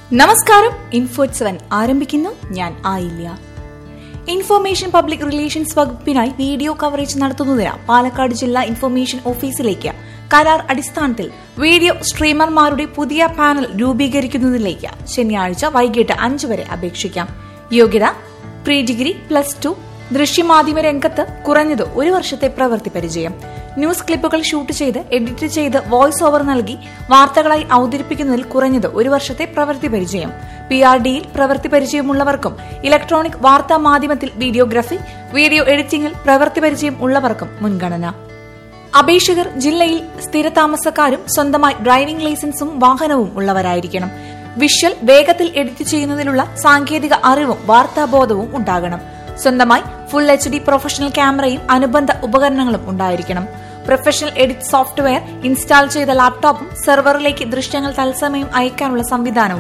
നമസ്കാരം ഇൻഫോറ്റ് സെവൻ ആരംഭിക്കുന്നു ഞാൻ ആയില്യ ഇൻഫർമേഷൻ പബ്ലിക് റിലേഷൻസ് വകുപ്പിനായി വീഡിയോ കവറേജ് നടത്തുന്നതിന് പാലക്കാട് ജില്ലാ ഇൻഫർമേഷൻ ഓഫീസിലേക്ക് കരാർ അടിസ്ഥാനത്തിൽ വീഡിയോ സ്ട്രീമർമാരുടെ പുതിയ പാനൽ രൂപീകരിക്കുന്നതിലേക്ക് ശനിയാഴ്ച വൈകിട്ട് അഞ്ചു വരെ അപേക്ഷിക്കാം യോഗ്യത പ്രീ ഡിഗ്രി പ്ലസ് ടു ദൃശ്യമാധ്യമ രംഗത്ത് കുറഞ്ഞത് ഒരു വർഷത്തെ പ്രവൃത്തി പരിചയം ന്യൂസ് ക്ലിപ്പുകൾ ഷൂട്ട് ചെയ്ത് എഡിറ്റ് ചെയ്ത് വോയിസ് ഓവർ നൽകി വാർത്തകളായി അവതരിപ്പിക്കുന്നതിൽ കുറഞ്ഞത് ഒരു വർഷത്തെ പ്രവൃത്തി പരിചയം പി ആർ ഡിയിൽ പ്രവൃത്തി പരിചയമുള്ളവർക്കും ഇലക്ട്രോണിക് വാർത്താ മാധ്യമത്തിൽ വീഡിയോഗ്രഫി വീഡിയോ എഡിറ്റിംഗിൽ പ്രവൃത്തി പരിചയം ഉള്ളവർക്കും മുൻഗണന അപേക്ഷകർ ജില്ലയിൽ സ്ഥിരതാമസക്കാരും സ്വന്തമായി ഡ്രൈവിംഗ് ലൈസൻസും വാഹനവും ഉള്ളവരായിരിക്കണം വിഷ്വൽ വേഗത്തിൽ എഡിറ്റ് ചെയ്യുന്നതിലുള്ള സാങ്കേതിക അറിവും വാർത്താബോധവും ഉണ്ടാകണം സ്വന്തമായി ഫുൾ എച്ച് ഡി പ്രൊഫഷണൽ ക്യാമറയും അനുബന്ധ ഉപകരണങ്ങളും ഉണ്ടായിരിക്കണം പ്രൊഫഷണൽ എഡിറ്റ് സോഫ്റ്റ്വെയർ ഇൻസ്റ്റാൾ ചെയ്ത ലാപ്ടോപ്പും സെർവറിലേക്ക് ദൃശ്യങ്ങൾ തത്സമയം അയക്കാനുള്ള സംവിധാനവും